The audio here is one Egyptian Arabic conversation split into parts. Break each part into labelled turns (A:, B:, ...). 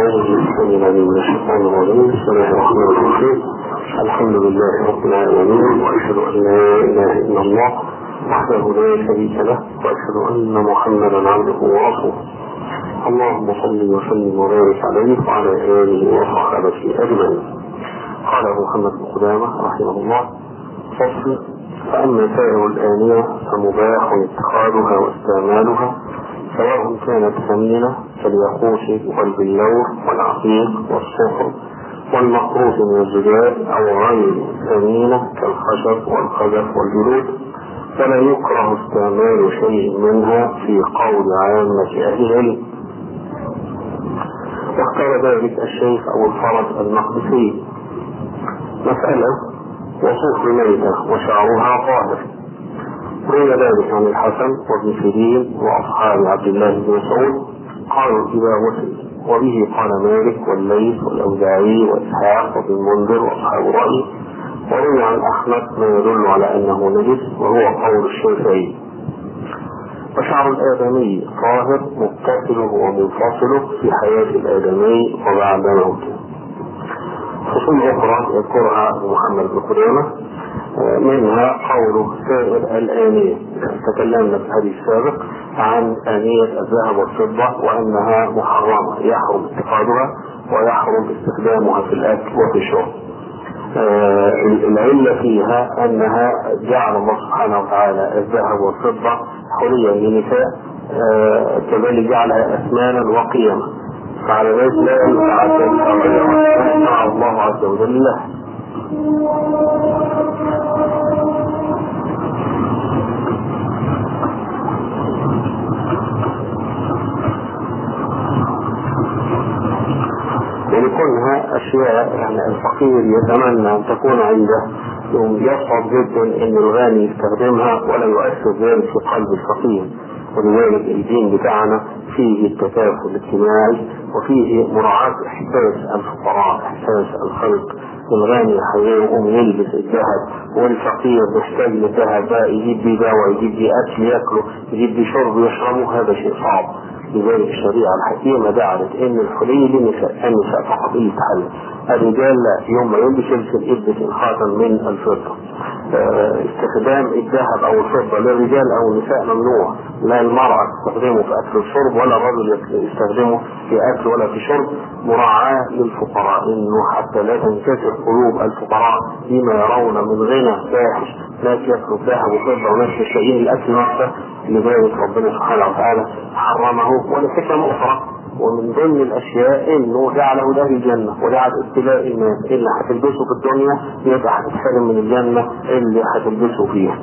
A: أعوذ بالله من الشيطان الرجيم بسم الله الرحمن الرحيم الحمد لله رب العالمين وأشهد أن لا إله إلا الله وحده لا شريك له وأشهد أن محمدا عبده ورسوله اللهم صل وسلم وبارك عليه وعلى آله وصحبه أجمعين قال محمد بن قدامة رحمه الله فصل فأما سائر الآنية فمباح اتخاذها واستعمالها سواء كانت ثمينة كالياقوت والبلور والعقيق والصفر والمخروط من الزجاج أو غير ثمينة كالخشب والخزف والجلود فلا يكره استعمال شيء منها في قول عامة أهل العلم واختار ذلك الشيخ أبو الفرج المقدسي مسألة وصوف الميتة وشعرها طاهر روي ذلك عن الحسن وابن سيرين واصحاب عبد الله بن مسعود قالوا اذا وسل وبه قال مالك والليث والاوزاعي واسحاق وابن المنذر واصحاب الراي وروي عن احمد ما يدل على انه نجس وهو قول الشافعي وشعر الادمي طاهر متصله ومنفصله في حياه الادمي وبعد موته فصول اخرى يذكرها محمد بن قدامه منها قول سائر الآنية تكلمنا في الحديث السابق عن آنية الذهب والفضة وأنها محرمة يحرم اتخاذها ويحرم استخدامها في الأكل وفي الشرب. آه العلة فيها أنها جعل الله سبحانه وتعالى الذهب والفضة حريا للنساء آه كذلك جعلها أثمانا وقيما فعلى ذلك لا يتعدى شرع الله عز وجل له ولكونها أشياء يعني الفقير يتمنى أن تكون عنده يصعب جدا أن الغني يستخدمها ولا يؤثر ذلك في قلب الفقير ولذلك الدين بتاعنا فيه التكافل الاجتماعي وفيه مراعاة إحساس الفقراء إحساس الخلق الغني هيقوم يلبس الذهب والفقير محتاج للذهب بقى يجيب بيه دواء يجيب بيه أكل ياكله يجيب بيه شرب يشربه هذا شيء صعب لذلك الشريعة الحكيمة جعلت ان الحلي للنساء النساء فقط اللي تحل الرجال لا يوم ما يلبس يلبس يلبس الخاتم من الفضة اه استخدام الذهب او الفضة للرجال او النساء ممنوع لا المرأة تستخدمه في اكل الشرب ولا الرجل يستخدمه في اكل ولا في شرب مراعاة للفقراء انه حتى لا تنكسر قلوب الفقراء فيما يرون من غنى فاحش ناس ياكلوا ذهب وفضة وناس مش لاقيين الاكل نفسه لذلك ربنا سبحانه وتعالى حرمه ولحكم اخرى ومن ضمن الاشياء انه جعله له الجنه وجعل ابتلاء الناس اللي هتلبسه في الدنيا يبقى هتتحرم من الجنه اللي هتلبسه فيها.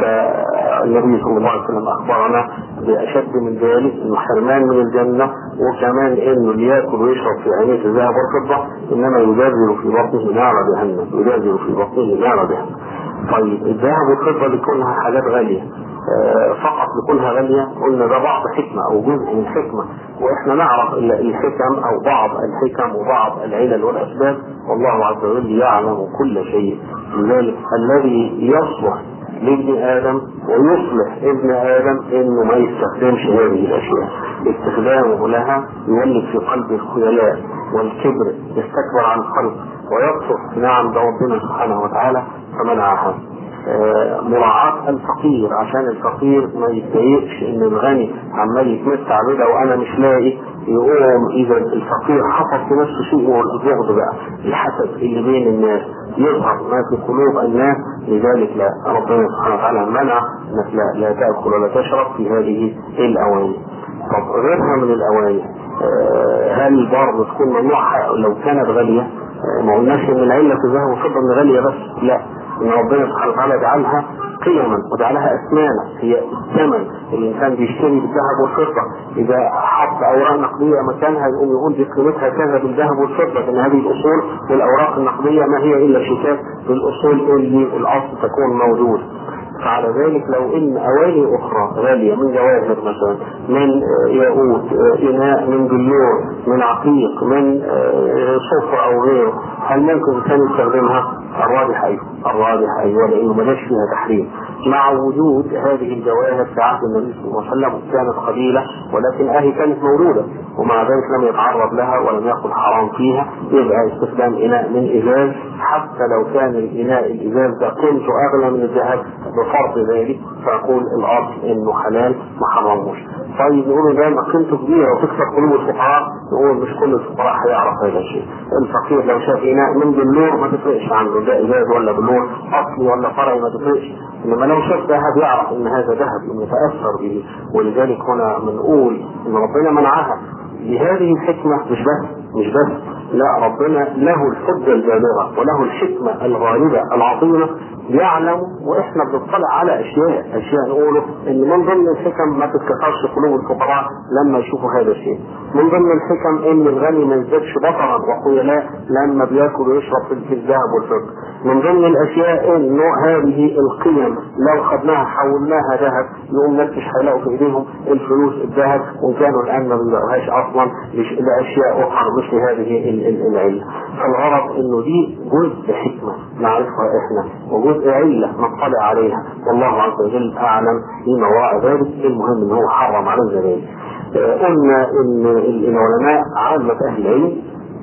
A: فالنبي صلى الله عليه وسلم اخبرنا باشد من ذلك انه حرمان من الجنه وكمان انه اللي ياكل ويشرب في عينيه الذهب والفضه انما يجرجر في بطنه نار جهنم يجرجر في بطنه نار جهنم. طيب الذهب والفضه لكونها حاجات غاليه فقط لكونها غالية قلنا ده بعض حكمة أو جزء من حكمة وإحنا نعرف الحكم أو بعض الحكم وبعض العلل والأسباب والله عز وجل يعلم كل شيء لذلك الذي يصلح لابن آدم ويصلح ابن آدم إنه ما يستخدمش هذه الأشياء استخدامه لها يولد في قلبه الخيلاء والكبر يستكبر عن الخلق ويقصف نعم ده ربنا سبحانه وتعالى فمنعها مراعاة الفقير عشان الفقير ما يتضايقش ان الغني عمال يتمتع بده وانا مش لاقي يقوم اذا الفقير حصل في نفسه شيء هو البغض بقى الحسد اللي بين الناس يظهر ما في قلوب الناس لذلك لا ربنا سبحانه وتعالى منع انك لا, لا تاكل ولا تشرب في هذه الاواني طب غيرها من الاواني هل برضه تكون ممنوعه لو كانت غاليه ما قلناش ان العله في الذهب والفضه ان غاليه بس لا ان ربنا سبحانه وتعالى جعلها قيما وجعلها اثمانا هي الثمن الانسان بيشتري بالذهب والفضه اذا حط اوراق نقديه مكانها يقوم يقول دي قيمتها كذا بالذهب والفضه ان هذه الاصول والاوراق النقديه ما هي الا شتات بالاصول اللي الاصل تكون موجوده فعلى ذلك لو ان اواني اخرى غاليه من جواهر مثلا من ياقوت اناء من بلور من عقيق من صفر او غيره هل ممكن الانسان يستخدمها؟ الراجح ايوه الراجح ايوه لانه ملاش فيها تحريم مع وجود هذه الجواهر في عهد النبي صلى الله عليه وسلم كانت قليله ولكن اهي كانت موجوده ومع ذلك لم يتعرض لها ولم يكن حرام فيها يبقى استخدام اناء من ازاز حتى لو كان الاناء الازاز ده قيمته اغلى من الذهب بفرض ذلك فاقول الاصل انه حلال ما حرموش طيب نقول ده ما قيمته كبيره وتكسر قلوب الفقراء نقول مش كل الفقراء هيعرف هذا الشيء الفقير لو شاف اناء من بلور ما تفرقش عنه ده ازاز ولا بلور اصلي ولا فرعي ما تفرقش انما لو شاف ذهب يعرف ان هذا ذهب انه يتاثر به ولذلك هنا بنقول ان ربنا منعها لهذه الحكمه مش بس مش بس لا ربنا له الحجه البالغه وله الحكمه الغالبه العظيمه يعلم واحنا بنطلع على اشياء اشياء نقوله ان من ضمن الحكم ما تتكسرش قلوب الفقراء لما يشوفوا هذا الشيء من ضمن الحكم ان الغني ما يزدادش بطرا وخيلاء لما بياكل ويشرب في الذهب والفضه من ضمن الاشياء انه هذه القيم لو خدناها حولناها ذهب يقوم الناس مش هيلاقوا في ايديهم الفلوس الذهب وان كانوا الان ما بيلاقوهاش اصلا لاشياء اخرى مش لهذه العله فالغرض انه دي جزء حكمه نعرفها احنا وجزء عله نطلع عليها والله عز وجل اعلم بما وراء ذلك المهم ان هو حرم على ذلك قلنا ان العلماء عامه اهل العلم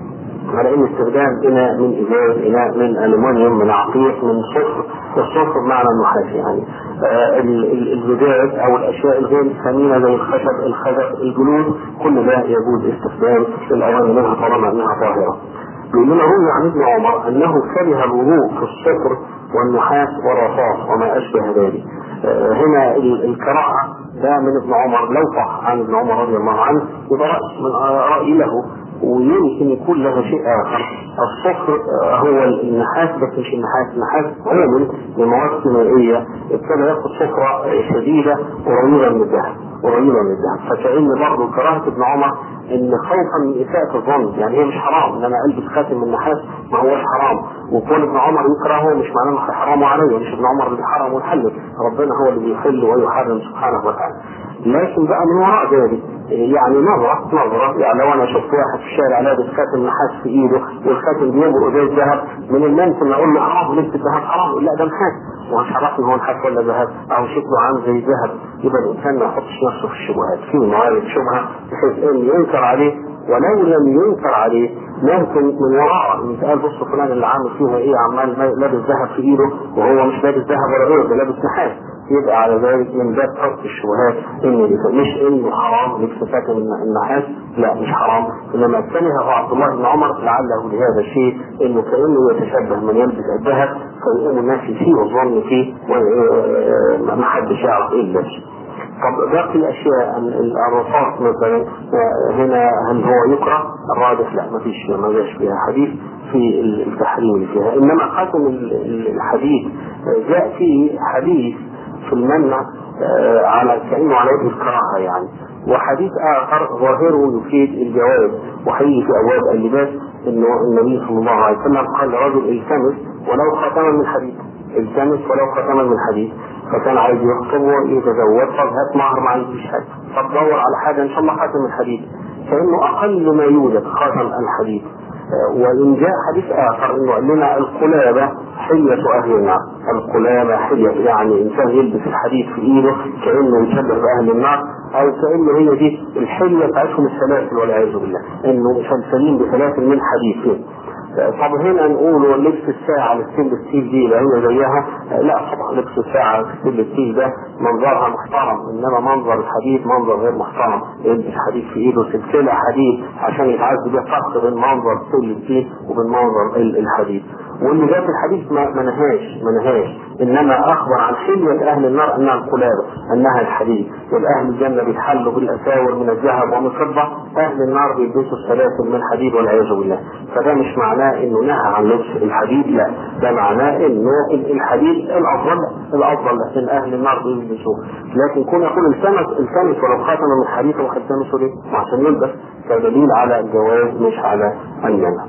A: على ان استخدام اناء من ازاز اناء من الومنيوم من عقيق من صفر الصفر بمعنى النحاس يعني آه الزجاج او الاشياء الغير الثمينه زي الخشب الخزف الجلود كل ده يجوز استخدام الاواني منها طالما انها طاهره. بيقول لنا روي عن ابن عمر انه كره الوضوء في الصفر والنحاس والرصاص وما اشبه ذلك. آه هنا الكراهه ده من ابن عمر لو صح عن ابن عمر رضي الله عنه يبقى راي من راي له ويمكن يكون لها شيء اخر الصفر هو النحاس بس مش النحاس النحاس عموما لمواد كيميائيه ابتدى ياخد صفره شديده قريبه من الذهب قريبه من الذهب فكأن برضه كراهه ابن عمر ان خوفا من اساءة الظن يعني هي مش حرام ان انا البس خاتم من نحاس ما هوش حرام وكون ابن عمر يكرهه مش معناه انه حرام عليه مش ابن عمر اللي بيحرم ويحلل ربنا هو اللي بيحل ويحرم سبحانه وتعالى لكن بقى من وراء ذلك يعني نظرة نظرة يعني لو انا شفت واحد في الشارع لابس خاتم نحاس في ايده والخاتم بيمرق زي الذهب من الممكن اقول له حرام لبس الذهب حرام لا ده نحاس ومش عرفني هو نحاس ولا ذهب او شكله عامل زي الذهب يبقى الانسان ما يحطش نفسه في الشبهات في موارد شبهه بحيث ان ينكر عليه ولو لم ينكر عليه ممكن من وراء ان قال بص فلان اللي عامل فيها ايه عمال لابس ذهب في ايده وهو مش لابس ذهب ولا غيره ده لابس نحاس يبقى على ذلك من باب ترك الشبهات ان مش انه حرام لبس خاتم النحاس لا مش حرام انما كرهه عبد الله بن عمر لعله لهذا الشيء انه كانه يتشبه من يلبس الذهب فيقوم الناس يسيء الظن فيه وما حدش يعرف ايه اللبس طب باقي الاشياء الرصاص مثلا هنا هل هو يكره؟ الراجح لا ما فيش ما جاش فيها حديث في التحريم اللي فيها انما خاتم الحديث جاء فيه حديث في المنع على كانه على وجه الكراهه يعني وحديث اخر ظاهره يفيد الجواز وحقيقي في ابواب اللباس انه النبي صلى الله عليه وسلم قال لرجل التمس ولو خاتما من حديد التمس ولو خاتما من حديد فكان عايز يخطب ويتزوج طب هات مهر ما عنديش حاجه طب دور على حاجه ان شاء الله خاتم الحديد فانه اقل ما يوجد خاتم الحديد وإن جاء حديث آخر إنه قال لنا القلابة حلية أهل النار القلابة حلية يعني إنسان يلبس الحديد في إيده كأنه يشبه بأهل النار أو كأنه هي دي الحلية بتاعتهم السلاسل والعياذ بالله إنه مسلسلين بسلاسل من حديد طب هنا نقول لبس الساعة الستيل ستيل دي لا هي زيها لا طبعا لبس الساعة الستيل ستيل ده منظرها محترم انما منظر الحديد منظر غير محترم يلبس حديد في ايده سلسلة حديد عشان يتعز بيها فرق بين منظر ستيل ستيل وبين منظر الحديد وان ذات الحديث ما منهاش منهاش انما اخبر عن حلية اهل النار انها القلابة انها الحديد والاهل الجنة بيتحلوا بالاساور من الذهب ومن الفضة اهل النار بيلبسوا السلاسل من حديد والعياذ بالله فده مش معناه انه نهى عن لبس الحديد لا ده معناه انه الحديد الافضل الافضل لكن اهل النار بيلبسوه لكن كون يقول التمس التمس ولو خاتم من حديد وختمه ليه؟ عشان يلبس كدليل على الجواز مش على المنع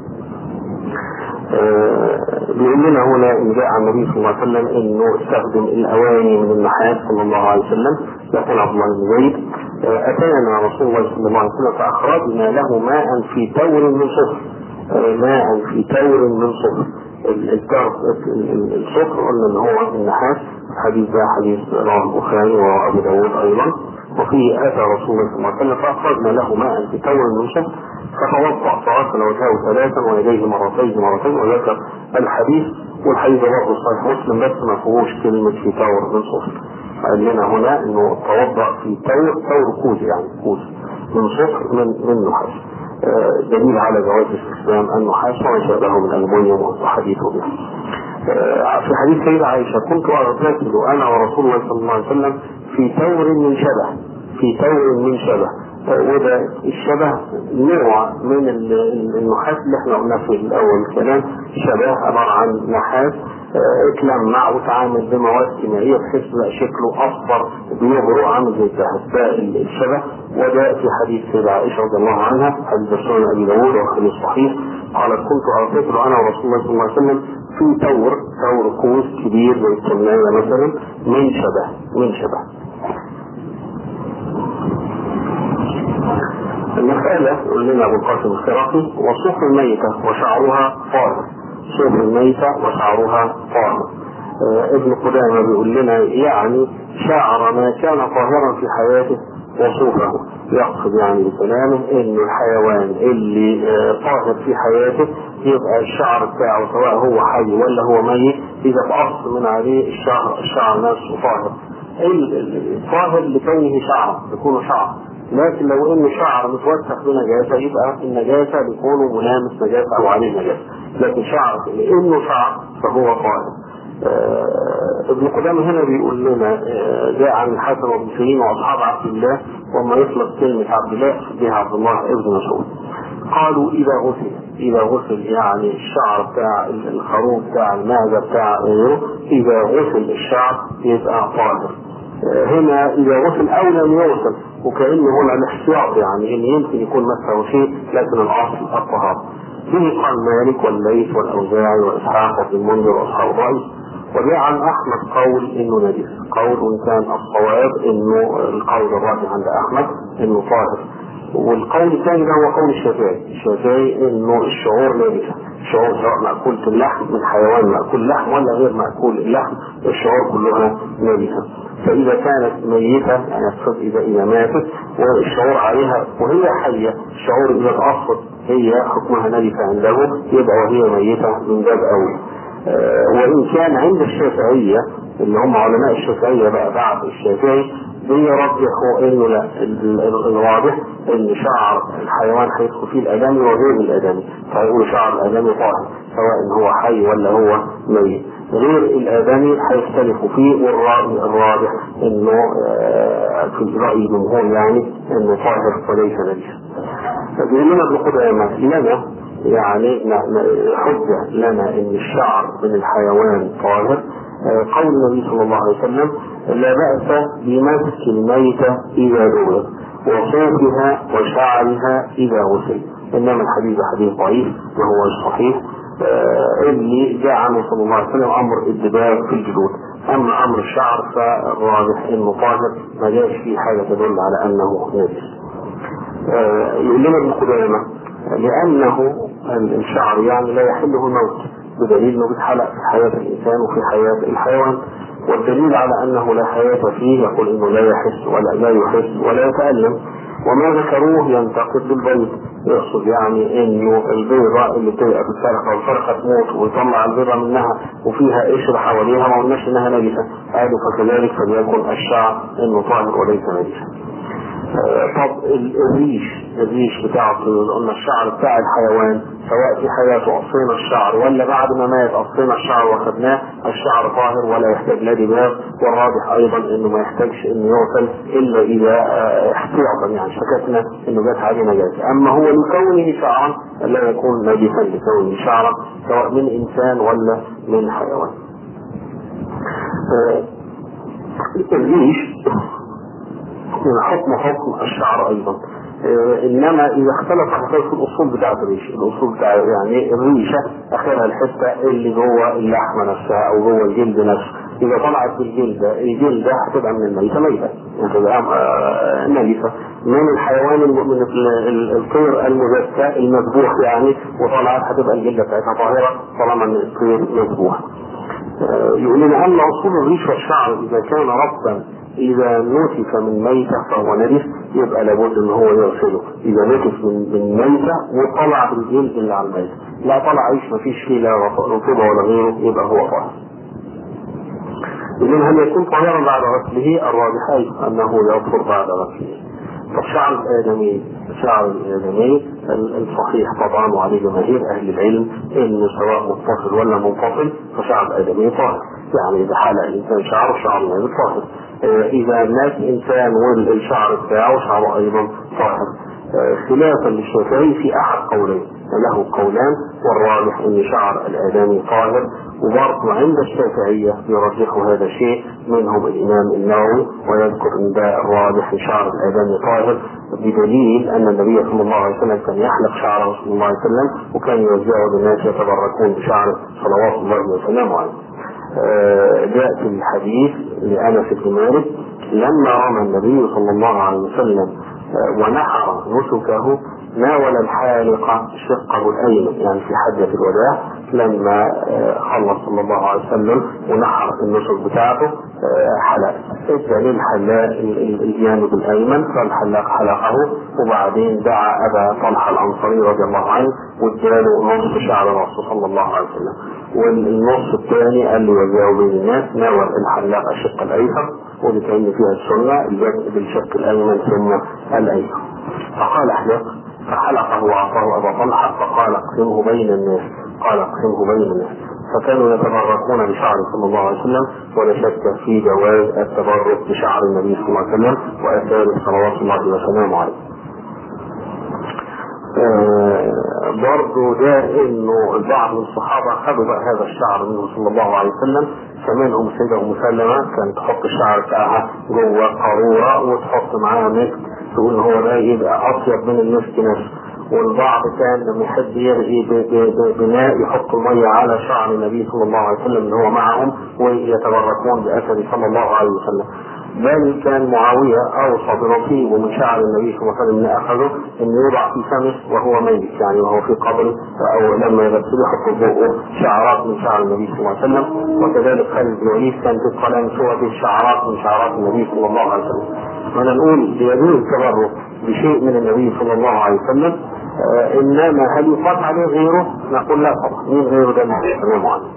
A: بيقول لنا هنا ان جاء عن النبي صلى الله عليه وسلم انه استخدم الاواني من النحاس صلى الله عليه وسلم لكن عبد الله بن زيد اتانا رسول الله صلى الله عليه وسلم فاخرجنا له ماء في تور من صفر ماء في تور من صفر التور الصفر قلنا ان هو النحاس الحديث ده حديث رواه البخاري وابو داود ايضا وفيه اتى رسول الله صلى الله عليه وسلم فاخرجنا له ماء في تور من صفر فتوضا فغسل وجهه ثلاثا ويديه مرتين مرتين وذكر الحديث والحديث برضه صحيح مسلم بس ما فيهوش كلمه في تور من صفر قال لنا هنا انه توضا في تور تور كوز يعني كوز من صفر من من نحاس دليل على جواز استخدام النحاس وما شابهه من الالومنيوم والحديث به. في حديث سيدة عائشة كنت أغتسل أنا ورسول الله صلى الله عليه وسلم في تور من شبه في تور من شبه وده الشبه نوع من النحاس اللي احنا قلناه في الاول الكلام شبه عباره عن نحاس اتلمع وتعامل بمواد كيميائيه بحيث بقى شكله اصفر بيبرق عامل زي الذهب ده الشبه وده في حديث سيدة عائشه رضي الله عنها حديث سنن ابي داوود وحديث صحيح قالت كنت اغتسل انا ورسول الله صلى الله عليه وسلم في تور تور قوس كبير زي الكنايه مثلا من شبه من شبه المسألة يقول لنا أبو القاسم الخرقي وصوف الميتة وشعرها طاهر صوف الميتة وشعرها طاهر آه ابن قدامة بيقول لنا يعني شعر ما كان طاهرا في حياته وصوفه يقصد يعني بكلامه ان الحيوان اللي آه طاهر في حياته يبقى الشعر بتاعه سواء هو حي ولا هو ميت اذا تقص من عليه الشعر الشعر نفسه طاهر الطاهر لكونه شعر يكون شعر لكن لو انه شعر متوسخ بنجاسه يبقى النجاسه بيكون ملامس نجاسه او عليه نجاسه لكن شعر لانه شعر فهو طاهر آه ابن قدامه هنا بيقول لنا آه جاء عن الحسن وابن سيرين واصحاب عبد الله وما يطلق كلمه عبد الله بها عبد الله ابن مسعود قالوا اذا غسل اذا غسل يعني الشعر بتاع الخروف بتاع المعده بتاع غيره اذا غسل الشعر يبقى طاهر آه هنا اذا غسل او لم يغسل وكأنه هنا الاحتياط يعني ان يمكن يكون مسه شيء لكن الاصل الطهارة. به قال مالك والليث والاوزاعي واسحاق وابن المنذر واصحاب الرأي وجاء عن احمد قول انه نجس، قول وان كان الصواب انه القول الراجح عند احمد انه طاهر. والقول الثاني ده هو قول الشافعي، الشافعي انه الشعور نجسه، الشعور سواء مأكولة اللحم من حيوان مأكول لحم ولا غير مأكول اللحم، الشعور كلها نجسه. فإذا كانت ميتة يعني أقصد إذا إذا ماتت والشعور عليها وهي حية الشعور إذا تأصل هي حكمها نجسة عنده يبقى وهي ميتة من باب أولى. آه وإن كان عند الشافعية اللي هم علماء الشافعية بقى بعد الشافعي بيرجحوا انه لا الواضح ان شعر الحيوان هيدخل فيه الادمي وغير الادمي فيقولوا شعر الادمي طاهر سواء ان هو حي ولا هو ميت غير الادمي هيختلفوا فيه والراي الراجح انه في راي الجمهور يعني انه طاهر وليس نجس. فبيقول لنا ابن قدامه لنا يعني حجه لنا ان الشعر من الحيوان طاهر قول النبي صلى الله عليه وسلم لا بأس بمسك الميتة إذا دور وصوفها وشعرها إذا غسل إنما الحديث حديث ضعيف وهو صحيح آه اللي جاء عنه صلى الله عليه وسلم أمر الدباغ في الجلود أما أمر الشعر فالراجح إنه طاهر ما جاش فيه حاجة تدل على أنه نجس آه يقول لنا ابن قدامة لأنه الشعر يعني لا يحله الموت بدليل انه بيتحلق في حياة الانسان وفي حياة الحيوان والدليل على انه لا حياة فيه يقول انه لا يحس ولا لا يحس ولا يتألم وما ذكروه ينتقد بالبيض يقصد يعني انه البيضة اللي بتبقى في الفرخة والفرخة تموت ويطلع البيضة منها وفيها قشر حواليها ما قلناش انها نجسة قالوا فكذلك فليكن الشعر انه طاهر وليس نجسا طب الريش الريش بتاع قلنا الشعر بتاع الحيوان سواء في حياته قصينا الشعر ولا بعد ما مات قصينا الشعر واخدناه الشعر طاهر ولا يحتاج لا دماغ والراجح ايضا انه ما يحتاجش انه يغسل الا اذا احتياطا يعني شككنا انه جات عليه نجاسه اما هو لكونه شعرا لا يكون نجسا لكونه شعرا سواء من انسان ولا من حيوان. الريش حكم حكم الشعر ايضا انما اذا اختلف حقائق الاصول بتاعت الريش الاصول بتاع يعني الريشه اخرها الحته اللي جوه اللحمه نفسها او جوه الجلد نفسه اذا طلعت بالجلده الجلده هتبقى من الميته ميته هتبقى آه، نجسه من الحيوان الم- من ال- ال- الطير المزكى المذبوح يعني وطلعت هتبقى الجلده بتاعتها طاهره طالما ان الطير مذبوح آه، يقول لنا أما أصول الريش والشعر إذا كان رطبا إذا نتف من ميتة فهو نجس يبقى لابد إن هو يغسله إذا نتف من من ميتة وطلع بالجلد اللي على الميتة لا طلع عيش مفيش فيه لا رطوبة ولا غيره يبقى هو طاهر إذن هل يكون طاهرا بعد غسله الراجح أيضا أنه يطهر بعد غسله فالشعر الآدمي شعر الآدمي الصحيح طبعا وعليه جماهير أهل العلم إنه سواء متصل ولا منفصل فشعر الآدمي طاهر يعني إذا حلق الإنسان شعره شعر الآدمي طاهر آه، إذا مات إنسان والشعر بتاعه شعره أيضا طاهر آه، خلافا للشافعي في أحد قولين له قولان والراجح ان شعر الادمي طاهر وبرضه عند الشافعيه يرجحوا هذا الشيء منهم الامام النووي ويذكر ان ده الراجح ان شعر الادمي طاهر بدليل ان النبي صلى الله عليه وسلم كان يحلق شعره صلى الله عليه وسلم وكان يوزعه للناس يتبركون بشعره صلوات الله وسلامه عليه. آه، جاء في الحديث لانس بن مالك لما رمى النبي صلى الله عليه وسلم آه، ونحر نسكه ناول الحالق شقه الايمن يعني في حجه الوداع لما آه، خلص صلى الله عليه وسلم ونحر النسك بتاعته آه، حلق ادى للحلاق ال- ال- الجانب الايمن فالحلاق حلقه وبعدين دعا ابا طلحه الانصاري رضي الله عنه واداله نصف شعر راسه صلى الله عليه وسلم والنص الثاني قال له وزعه بين الناس ناول الحلاق الشق الايسر ودي كان فيها السنه البدء بالشق الايمن ثم الايسر فقال احلق فحلقه واعطاه ابا طلحه فقال اقسمه بين الناس قال اقسمه بين الناس فكانوا يتبركون بشعر صلى الله عليه وسلم ولا شك في جواز التبرك بشعر النبي صلى الله عليه وسلم واثاره صلوات الله وسلامه عليه. آه، برضه ده انه البعض من الصحابه خدوا بقى هذا الشعر منه صلى الله عليه وسلم فمنهم سيدة ام سلمه كانت تحط الشعر بتاعها جوه قاروره وتحط معاها مسك تقول هو ده يبقى اطيب من المسك نفسه والبعض كان لما يحب يرغي ب- ب- ب- بماء يحط الميه على شعر النبي صلى الله عليه وسلم اللي هو معهم ويتبركون باثره صلى الله عليه وسلم بل كان معاوية أوصى بنصيب من شعر النبي صلى الله عليه وسلم من أخذه أن يوضع في فمه وهو ميت يعني وهو في قبره أو لما يغسل يحط فوقه شعرات من شعر النبي صلى الله عليه وسلم وكذلك خالد بن وليد كان في القلم سورة شعرات من شعرات النبي صلى الله عليه وسلم وانا نقول ليجوز التبرك بشيء من النبي صلى الله عليه وسلم آه انما هل يقاس عليه غيره؟ نقول لا طبعا مين غيره ده ما يتكلموا عنه.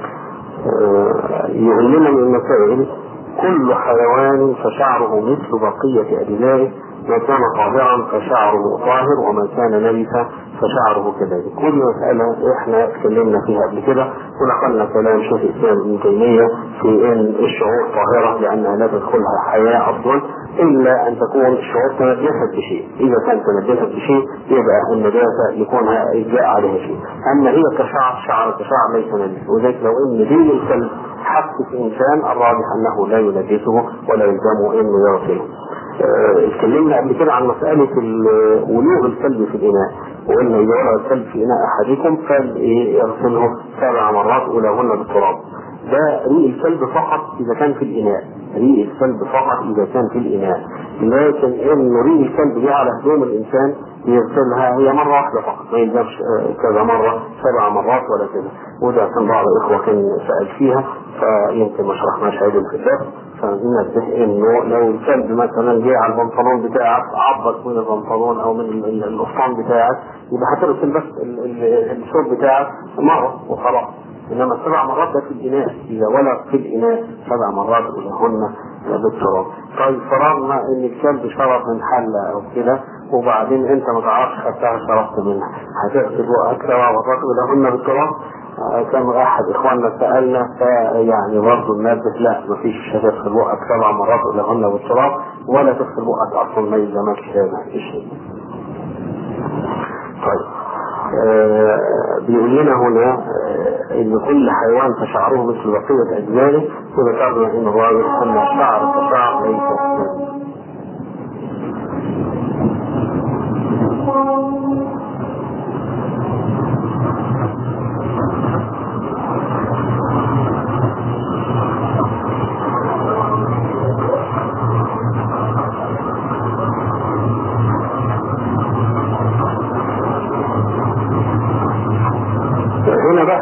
A: آه يهمنا من المسائل كل حيوان فشعره مثل بقية أجزائه ما كان طاهرا فشعره طاهر وما كان نجسا فشعره كذلك كل مسألة احنا اتكلمنا فيها قبل كده ونقلنا كلام شيخ الإسلام ابن تيمية في أن الشعور طاهرة لأنها لا تدخلها حياة أصلا إلا أن تكون الشعور تنجست بشيء إذا كانت تنجست بشيء يبقى النجاسة يكون جاء عليها شيء أما هي كشعر شعر كشعر ليس نجس وذلك لو أن دين الكلب حق إنسان الراجح أنه لا ينجسه ولا يلزمه أنه يغسله آه، اتكلمنا قبل كده عن مسألة ال- ولوغ الكلب في الإناء وقلنا إذا ولغ الكلب في إناء أحدكم فليغسله سبع مرات أولاهن بالتراب ده ريق الكلب فقط إذا كان في الإناء ريق الكلب فقط إذا كان في الإناء لكن إن ريق الكلب دي على هدوم الإنسان يغسلها هي مرة واحدة فقط ما يلزمش آه، كذا مرة سبع مرات ولا كذا وده كان بعض الإخوة كان سأل فيها فيمكن ما شرحناش عيد الكتاب فننبه انه لو الكلب مثلا جه على البنطلون بتاعك عضك من البنطلون او من ال- ال- القفطان بتاعك يبقى هتغسل بس ال- ال- الثوب بتاعك مرة وخلاص انما السبع مرات ده في الاناء اذا ولد في الاناء سبع مرات ولهن بالتراب طيب فرضنا ان الكلب شرب من حله او كده وبعدين انت ما تعرفش خدتها شربت منها هتغسل بقك سبع مرات ولهن بالتراب آه، كان احد اخواننا سالنا فيعني برضه ننبه لا مفيش هتغسل بقك سبع مرات ولهن بالتراب ولا تغسل بقك اصلا ما يلزمكش هذا الشيء. طيب آه، بيقول لنا هنا آه، ان كل حيوان فشعره مثل بقيه اجزائه وذكرنا ان الراجل ان الشعر كشعر ليس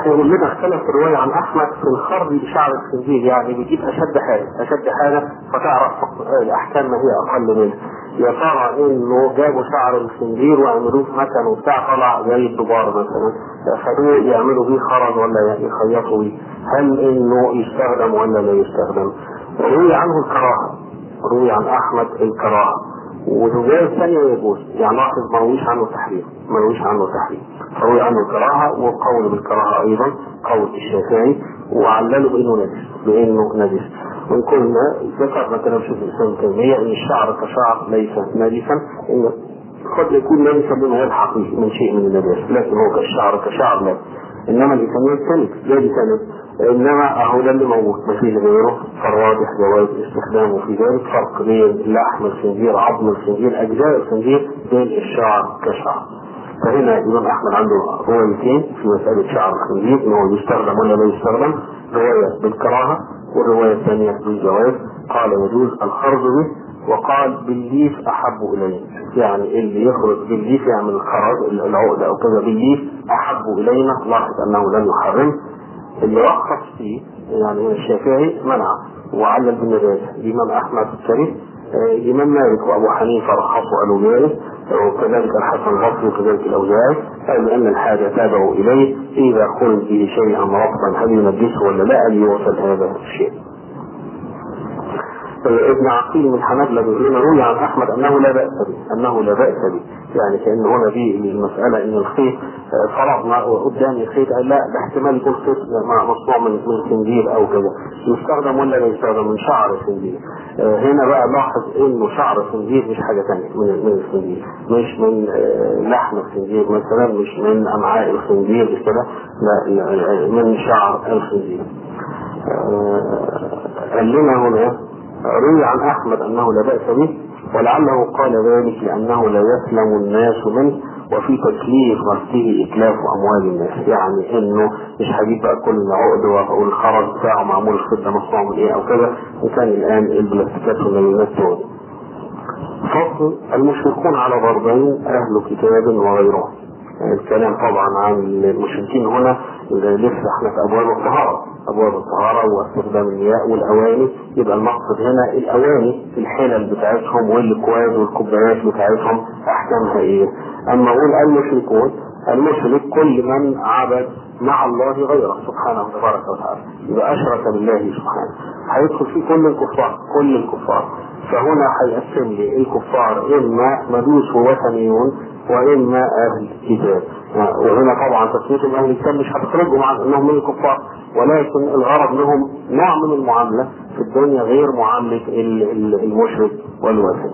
A: هيقول لنا اختلف الرواية عن أحمد في الخرج بشعر الخنزير يعني بيجيب أشد حاجة أشد حاجة فتعرف الأحكام ما هي أقل منها يا ترى إنه جابوا شعر الخنزير وعملوه في مكان وبتاع طلع زي الدبار مثلا خدوه يعملوا بيه خرز ولا يخيطوا بيه هل إنه يستخدم ولا لا يستخدم؟ روي عنه الكراهة روي عن أحمد الكراهة والرواية الثانية يجوز يعني لاحظ ما رويش عنه التحريم ما رويش عنه التحريم روي عنه الكراهة وقول بالكراهة أيضا قول الشافعي وعللوا بأنه نجس بأنه نجس وإن كنا ذكرنا كلام شيخ الإسلام تيمية أن الشعر كشعر ليس نجسا إن قد يكون نجسا بما يلحق من شيء من النجاسة لكن هو كالشعر كشعر لا إنما الإنسان يستند لا يستند انما اهو ده اللي موجود ما فيه غيره فالواضح جواز استخدامه في ذلك فرق بين لحم الخنزير عظم الخنزير اجزاء الخنزير بين الشعر كشعر فهنا الامام احمد عنده روايتين في مساله شعر الخنزير ان هو يستخدم ولا لا يستخدم روايه بالكراهه والروايه الثانيه بالجواز قال يجوز الخرج به وقال بالليف احب الي يعني اللي يخرج بالليف يعمل الخرج العقده او كذا بالليف احب الينا لاحظ انه لم يحرم اللي رخص فيه يعني الشافعي منع وعلل بالنجاسة الإمام أحمد الشريف الإمام مالك وأبو حنيفة رخصوا قالوا ذلك وكذلك الحسن البصري وكذلك الأوزاعي قالوا أن الحاجة تابعوا إليه إذا خرج به شيئا رطبا هل ينجسه ولا لا أن يوصل هذا الشيء. ابن عقيل من حنبلة بيقول روي عن احمد انه لا باس به انه لا باس به يعني كان هنا دي المساله ان الخيط فرضنا قدامي خيط لا ده احتمال يكون خيط مصنوع من من خنزير او كذا يستخدم ولا لا يستخدم من شعر الخنزير هنا بقى لاحظ انه شعر الخنزير مش حاجه ثانيه من من الخنزير مش من لحم الخنزير مثلا مش من امعاء الخنزير كده لا من شعر الخنزير قال لنا هنا روي عن احمد انه لا باس به ولعله قال ذلك لانه لا يسلم الناس منه وفي تكليف غسله اتلاف اموال الناس يعني انه مش هجيب بقى كل عقد والخرز بتاعه معمول الخده مصنوع من ايه او كذا وكان الان البلاستيكات والنيلات دول فصل المشركون على ضربين اهل كتاب وغيرهم يعني الكلام طبعا عن المشركين هنا لسه احنا في ابواب الطهاره ابواب الطهاره واستخدام المياه والاواني يبقى المقصد هنا الاواني الحلل بتاعتهم والاكواد والكوبايات بتاعتهم احكامها ايه؟ اما اقول المشركون المشرك كل من عبد مع الله غيره سبحانه تبارك وتعالى يبقى اشرك بالله سبحانه هيدخل فيه كل الكفار كل الكفار فهنا هيقسم لي الكفار اما مجوس ووثنيون واما اهل كتاب وهنا طبعا تسميتهم اهل الكتاب مش هتخرجهم عن انهم من الكفار ولكن الغرض لهم نوع من المعامله في الدنيا غير معامله المشرك والوثني.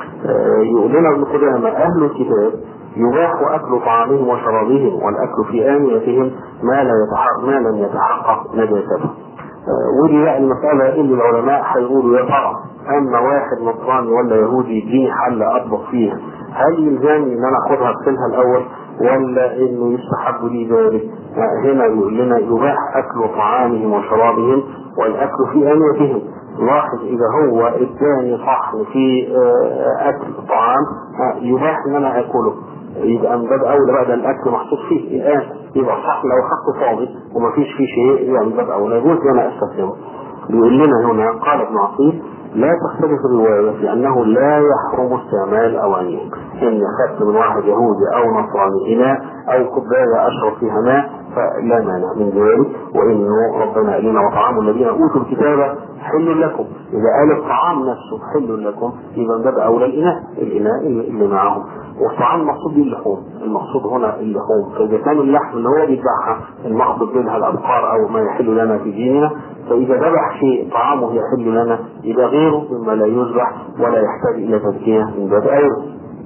A: يقول لنا ابن قدامه اهل الكتاب يباح اكل طعامهم وشرابهم والاكل في انيتهم ما لا يتحقق ما لم يتحقق نجاسته. ودي بقى المسألة اللي العلماء هيقولوا يا ترى أما واحد نصراني ولا يهودي يديني حلة أطبخ فيها هل يلزمني إن أنا أخدها أغسلها الأول ولا إنه يستحب لي ذلك؟ هنا يقول لنا يباح أكل طعامهم وشرابهم والأكل في أنيتهم لاحظ إذا هو اداني صحن في أكل طعام يباح إن أنا آكله يبقى من باب اولى بقى ده الاكل محطوط فيه الان يبقى صح لو خدته فاضي ومفيش فيه شيء يبقى من باب اولى يجوز انا استخدمه بيقول لنا هنا قال ابن عقيل لا تختلف الرواية لأنه لا يحرم استعمال أوانيهم إن أخذت من واحد يهودي أو نصراني إناء أو كوباية أشرب فيها ماء فلا مانع من ذلك وإنه ربنا قال لنا وطعام الذين أوتوا الكتاب حل لكم إذا قال الطعام نفسه حل لكم يبقى من باب أولى الإناء الإناء اللي معهم والطعام المقصود به اللحوم المقصود هنا اللحوم فإذا كان اللحم اللي هو بيذبحها المقصود منها الأبقار أو ما يحل لنا في ديننا فإذا ذبح شيء طعامه يحل لنا يبقى غيره مما لا يذبح ولا يحتاج إلى تزكية من باب أولى.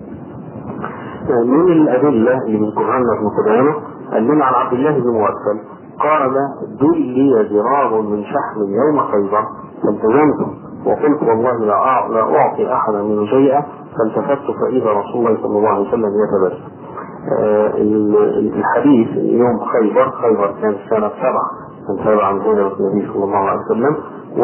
A: من الأدلة اللي بنذكرها لنا ابن قدامة قال لنا عن عبد الله بن مغفل قال دلي زرار من شحم يوم خيبر فالتزمته وقلت والله لا لا اعطي احدا منه شيئا فالتفت فاذا رسول الله صلى الله عليه وسلم يتبسم. آه الحديث يوم خيبر خيبر كان سنه سبعه كان تابع عن هجرة النبي صلى الله عليه وسلم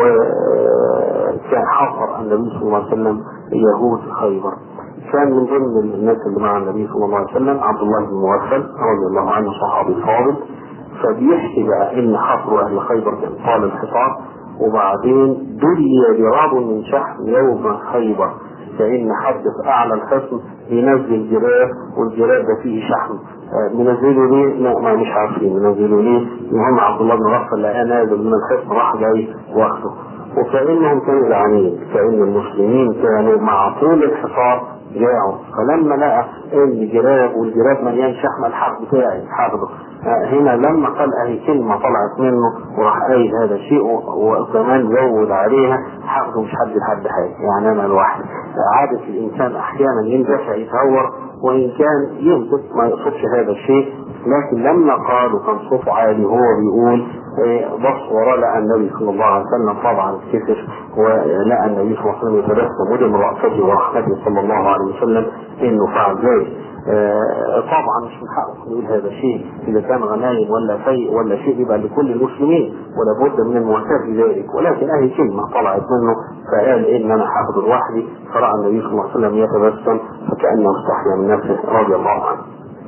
A: وكان حاصر النبي صلى الله عليه وسلم يهود خيبر كان من ضمن الناس اللي مع النبي صلى الله عليه وسلم عبد الله بن مغفل رضي الله عنه صحابي فاضل فبيحكي بقى ان حفر اهل خيبر كان طال الحصار وبعدين دلي براب من شحم يوم خيبر كأن حد في أعلى الحصن بينزل جراب والجراب ده فيه شحم منزلوا ليه؟ لا ما مش عارفين منزلوا ليه؟ المهم عبد الله بن غفر لقاه نازل من الحصن راح جاي واخده وكأنهم كانوا جعانين كأن المسلمين كانوا مع طول الحصار جاعوا فلما لقى ان جراب والجراب مليان شحم الحق بتاعي حافظه هنا لما قال اهي كلمه طلعت منه وراح قايل هذا الشيء وكمان زود عليها حافظه مش حد لحد حاجه يعني انا لوحدي عاده الانسان احيانا يندفع يتهور وان كان ينطق ما يقصدش هذا الشيء لكن لما قالوا كان صوته عالي هو بيقول بص وراه لقى النبي صلى الله عليه وسلم طبعا كسر ولقى النبي صلى الله عليه وسلم يتبسم ودم رأفته ورحمته صلى الله عليه وسلم انه فعل ذلك آه طبعا مش من حقه يقول هذا الشيء اذا كان غنايم ولا شيء ولا شيء يبقى لكل المسلمين ولا بد من المواساة في ذلك ولكن اهي كلمه طلعت منه فقال ان انا حافظ لوحدي فراى النبي صلى الله عليه وسلم يتبسم فكانه استحيا من نفسه رضي الله عنه.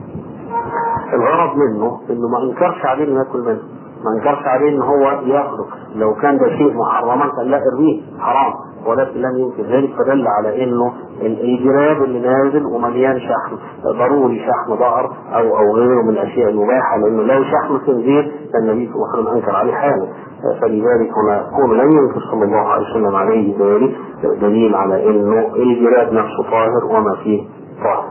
A: الغرض منه انه ما انكرش عليه انه ياكل منه ما انكرش عليه ان هو ياخده لو كان ده شيء محرما كان لا ارميه حرام ولكن لم يمكن ذلك فدل على انه الجراب اللي نازل ومليان شحم ضروري شحم ظهر او او غيره من الاشياء المباحه لانه لو شحم خنزير فالنبي صلى الله عليه وسلم انكر عليه حاله فلذلك هنا كون لم ينكر صلى الله عليه وسلم عليه ذلك دليل على انه الجراب نفسه طاهر وما فيه طاهر.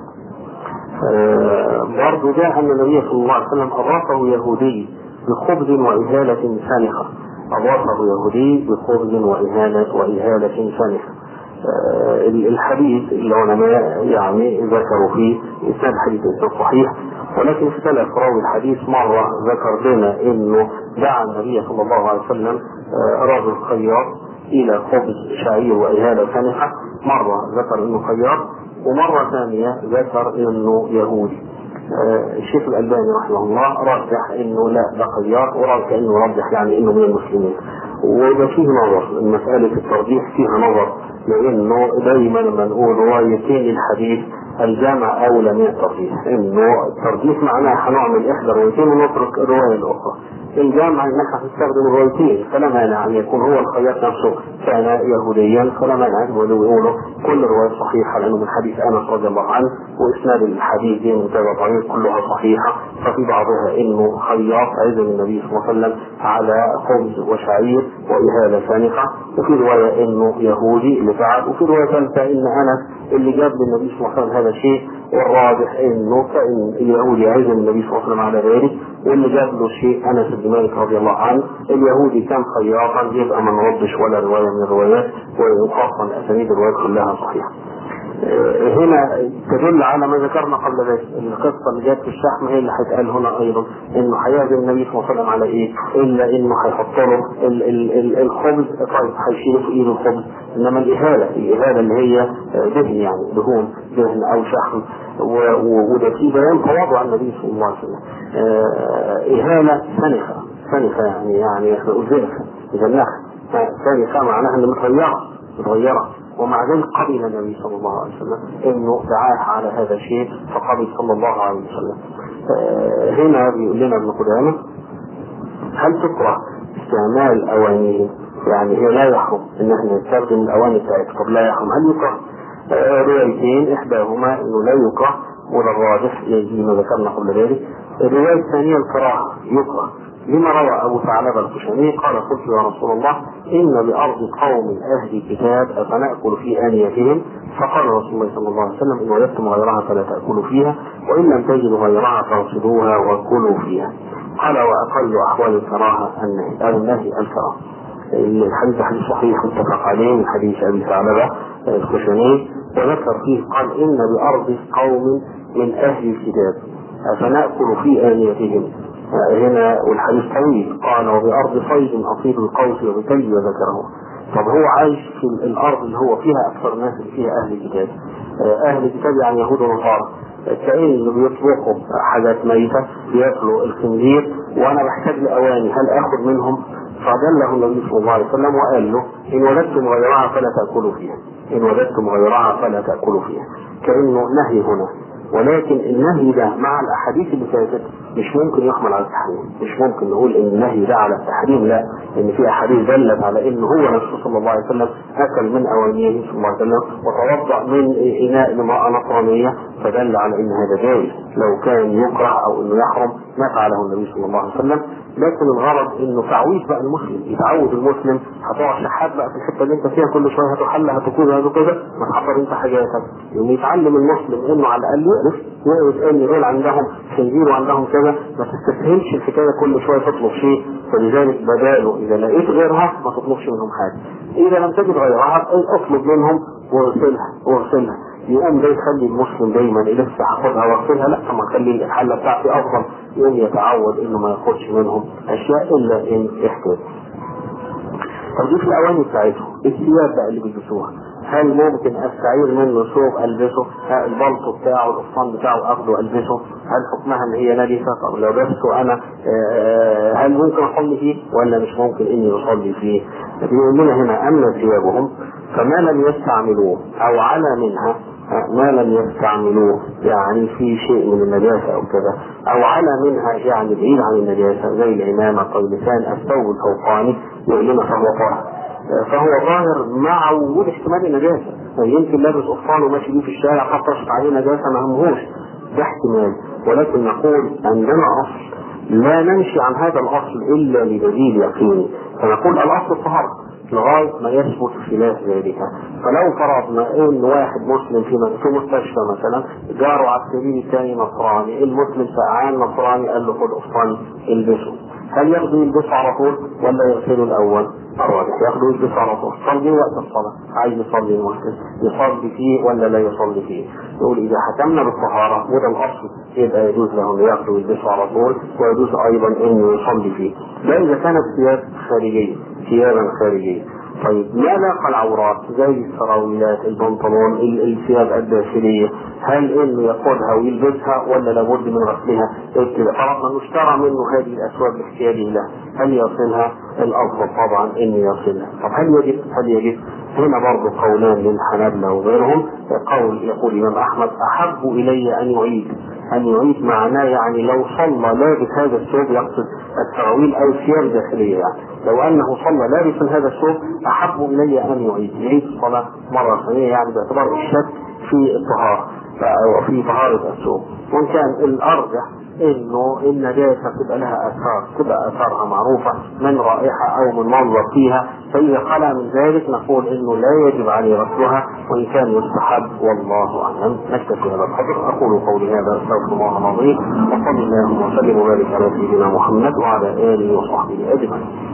A: آه برضه جاء ان النبي صلى الله عليه وسلم اضافه يهودي بخبز وإهالة سانخة أضافه يهودي بخبز وإهالة وإهالة سانخة آه الحديث العلماء يعني ذكروا فيه إسناد حديث صحيح ولكن اختلف راوي الحديث مرة ذكر لنا انه دعا النبي صلى الله عليه وسلم آه رجل خياط الى خبز شعير وإهالة سانخة مرة ذكر انه خياط ومرة ثانية ذكر انه يهودي الشيخ الألباني رحمه الله رجح انه لا ده خياط ورجح انه رجح يعني انه من المسلمين وده فيه نظر مسألة الترجيح فيها نظر لانه دايما لما نقول روايتين الحديث الجامع اولى من الترجيح انه الترجيح معناه هنعمل احدى روايتين ونترك الروايه الاخرى الجامع ان احنا هنستخدم الروايتين فلا مانع ان يكون هو الخياط نفسه كان يهوديا فلا مانع ان يقولوا كل الروايات صحيحه لانه من حديث انس رضي الله عنه واسناد الحديث دي من كذا طريق كلها صحيحه ففي بعضها انه خياط عزم النبي صلى الله عليه وسلم على خبز وشعير واهاله سانخه وفي روايه انه يهودي اللي فعل وفي روايه ثالثه ان انس اللي جاب للنبي صلى الله عليه وسلم هذا الشيء والراجح انه كان اليهودي عزم النبي صلى الله عليه وسلم على ذلك واللي جاب له شيء انس بن مالك رضي الله عنه اليهودي كان خياطا يبقى ما نردش ولا روايه من الروايات وخاصه اسانيد الروايات كلها صحيحه. هنا تدل على ما ذكرنا قبل ذلك القصه اللي جت في الشحم هي اللي هيتقال هنا ايضا انه هيعزم النبي صلى الله عليه وسلم على ايه؟ الا انه هيحط له ال- ال- ال- الخبز طيب هيشيله في ايده الخبز انما الاهاله الاهاله اللي هي دهن يعني دهون دهن او شحم و- و- وده في بيان تواضع النبي صلى الله عليه وسلم اهاله سنخه سنخه يعني يعني احنا نقول زنخه زنخه سنخه معناها انها متغيره متغيره ومع ذلك قبل النبي صلى الله عليه وسلم انه دعاه على هذا الشيء فقبل صلى الله عليه وسلم. آه هنا بيقول لنا ابن قدامه هل تكره استعمال اوانيه؟ يعني هي لا يحرم ان احنا نستخدم الاواني بتاعتها طب لا يحرم هل يكره؟ آه روايتين احداهما انه لا يكره ولا الراجح زي ما ذكرنا قبل ذلك. الروايه الثانيه الكراهه يكره لما روى أبو ثعلبة الخشني قال قلت يا رسول الله إن بأرض قوم أهل كتاب أفنأكل في آنيتهم فقال رسول الله صلى الله عليه وسلم إن وجدتم غيرها فلا تأكلوا فيها وإن لم تجدوا غيرها فاغسلوها وكلوا فيها قال وأقل أحوال الكراهة النهي أو النهي الكراهة الحديث حديث صحيح متفق عليه من حديث أبي ثعلبة الخشني وذكر فيه قال إن بأرض قوم من أهل الكتاب أفنأكل في آنيتهم هنا والحديث طويل قال وبأرض صيد أصيب القوس وبكي وذكره طب هو عايش في الأرض اللي هو فيها أكثر الناس اللي فيها أهل الكتاب أهل الكتاب يعني يهود ونصارى كأن بيطبخوا حاجات ميتة بياكلوا الخنزير وأنا بحتاج لأواني هل آخذ منهم؟ فدله النبي صلى الله عليه وسلم وقال له إن وجدتم غيرها فلا تأكلوا فيها إن وجدتم غيرها فلا تأكلوا فيها كأنه نهي هنا ولكن النهي ده مع الاحاديث اللي فاتت مش ممكن يحمل على التحريم مش ممكن نقول ان النهي ده على التحريم لا ان في احاديث دلت على ان هو نفسه صلى الله عليه وسلم اكل من اوانيه صلى الله عليه وسلم وتوضا من اناء لامراه نصرانيه فدل على ان هذا جائز لو كان يكره او انه يحرم ما فعله النبي صلى الله عليه وسلم لكن الغرض انه تعويض بقى المسلم يتعود المسلم هتقعد شحات بقى في الحته اللي انت فيها كل شويه هتحل هتكون هذا كده ما تحضر انت حاجاتك يوم يتعلم المسلم انه على الاقل يعرف يعرف ان يقول عندهم خنزير وعندهم كذا ما تستسهلش الحكايه كل شويه تطلب شيء فلذلك بداله اذا لقيت غيرها ما تطلبش منهم حاجه اذا لم تجد غيرها اطلب منهم واغسلها واغسلها يقوم ده يخلي المسلم دايما لسه هاخدها واغسلها لا طب ما اخلي الحله بتاعتي افضل يقوم يتعود انه ما ياخدش منهم اشياء الا ان يحتاج. طب دي في الاواني بتاعتهم الثياب بقى اللي بيلبسوها هل ممكن استعير منه ثوب البسه ها البلطو بتاعه القفطان بتاعه اخده البسه هل حكمها ان هي نجسه طب لو لبسته انا آه، هل ممكن اصلي فيه ولا مش ممكن اني اصلي فيه بيقول لنا هنا اما ثيابهم فما لم يستعملوه او على منها ما لم يستعملوه يعني في شيء من النجاسة أو كذا أو على منها يعني بعيد عن النجاسة زي العمامة طيلتان الثوب الفوقاني يقول لنا فهو طاهر فهو ظاهر مع وجود احتمال النجاسة يمكن لابس قفطان وماشي بيه في الشارع حط عليه نجاسة ما همهوش ده احتمال ولكن نقول عندنا أصل لا نمشي عن هذا الأصل إلا لدليل يقيني فنقول الأصل الطهارة لغاية ما يثبت خلاف ذلك فلو فرضنا ان واحد مسلم في في مستشفى مثلا جاره على السرير الثاني نصراني المسلم سقعان نصراني قال له خد قفطان البسه هل ياخده يلبسه على طول ولا يغسله الاول؟ الراجح ياخده يلبسه على طول صلي وقت الصلاه عايز يصلي المسلم يصلي فيه ولا لا يصلي فيه؟ يقول اذا حكمنا بالطهاره وده الاصل يبقى يجوز له انه ياخده ويلبسه على طول ويجوز ايضا انه يصلي فيه ده اذا كانت ثياب خارجيه ثيابا خارجيه طيب ما لاقى العورات زي السراويلات البنطلون الثياب الداخليه هل انه ياخذها ويلبسها ولا لابد من غسلها؟ كده فرضنا انه اشترى منه هذه الاسواب لاحتياجه له هل يصلها؟ الافضل طبعا انه يصلها طب هل يجب؟ هل يجب؟ هنا برضه قولان للحنابلة وغيرهم قول يقول الإمام أحمد أحب إلي أن يعيد أن يعيد معناه يعني لو صلى لابس هذا الثوب يقصد السراويل أو ثياب داخلية يعني لو أنه صلى لابسا هذا الثوب أحب إلي أن يعيد يعيد الصلاة مرة ثانية يعني باعتبار الشك في الطهارة أو في طهارة الثوب وإن كان الأرجح انه النجاسه تبقى لها اثار تبقى اثارها معروفه من رائحه او من منظر فيها فاذا خلا من ذلك نقول انه لا يجب عليه غسلها وان كان يستحب والله اعلم نكتفي هذا القدر اقول قولي هذا استغفر الله العظيم وصلى الله وسلم وبارك على سيدنا محمد وعلى اله وصحبه اجمعين